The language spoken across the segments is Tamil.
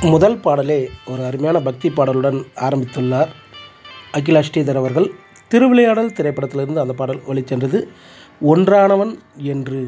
முதல் பாடலே ஒரு அருமையான பக்தி பாடலுடன் ஆரம்பித்துள்ளார் அகிலா ஸ்ரீதர் அவர்கள் திருவிளையாடல் திரைப்படத்திலிருந்து அந்த பாடல் ஒலிச்சென்றது ஒன்றானவன் என்று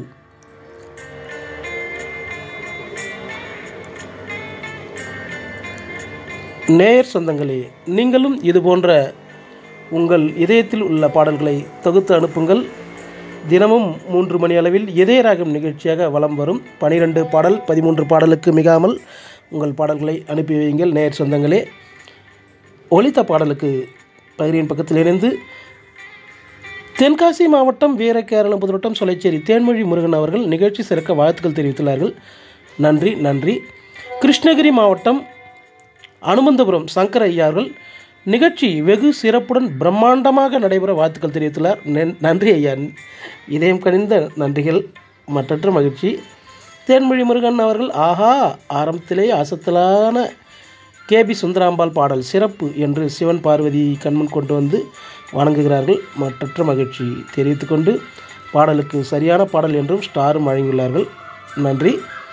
நேயர் சொந்தங்களே நீங்களும் இது போன்ற உங்கள் இதயத்தில் உள்ள பாடல்களை தொகுத்து அனுப்புங்கள் தினமும் மூன்று மணி அளவில் இதயராகம் நிகழ்ச்சியாக வலம் வரும் பனிரெண்டு பாடல் பதிமூன்று பாடலுக்கு மிகாமல் உங்கள் பாடல்களை அனுப்பி வையுங்கள் நேயர் சொந்தங்களே ஒலித்த பாடலுக்கு பகிரின் பக்கத்தில் இணைந்து தென்காசி மாவட்டம் வீரகேரளம் புதுவட்டம் சொலைச்சேரி தேன்மொழி முருகன் அவர்கள் நிகழ்ச்சி சிறக்க வாழ்த்துக்கள் தெரிவித்துள்ளார்கள் நன்றி நன்றி கிருஷ்ணகிரி மாவட்டம் அனுமந்தபுரம் சங்கர ஐயா அவர்கள் நிகழ்ச்சி வெகு சிறப்புடன் பிரம்மாண்டமாக நடைபெற வாழ்த்துக்கள் தெரிவித்துள்ளார் நன்- நன்றி ஐயா இதயம் கனிந்த நன்றிகள் மற்றற்ற மகிழ்ச்சி தேன்மொழி முருகன் அவர்கள் ஆஹா ஆரம்பத்திலே அசத்தலான கேபி சுந்தராம்பாள் பாடல் சிறப்பு என்று சிவன் பார்வதி கண்முன் கொண்டு வந்து வணங்குகிறார்கள் மற்றற்ற மகிழ்ச்சி தெரிவித்துக்கொண்டு பாடலுக்கு சரியான பாடல் என்றும் ஸ்டாரும் வழங்கியுள்ளார்கள் நன்றி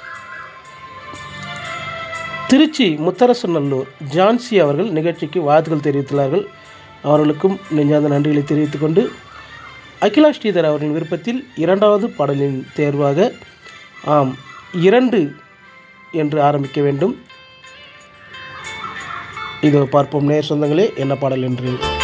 திருச்சி முத்தரசநல்லூர் ஜான்சி அவர்கள் நிகழ்ச்சிக்கு வாழ்த்துக்கள் தெரிவித்துள்ளார்கள் அவர்களுக்கும் நெஞ்சார்ந்த நன்றிகளை தெரிவித்துக்கொண்டு அகிலா ஸ்ரீதர் அவர்களின் விருப்பத்தில் இரண்டாவது பாடலின் தேர்வாக ஆம் இரண்டு என்று ஆரம்பிக்க வேண்டும் இதோ பார்ப்போம் நேர் சொந்தங்களே என்ன பாடல் என்று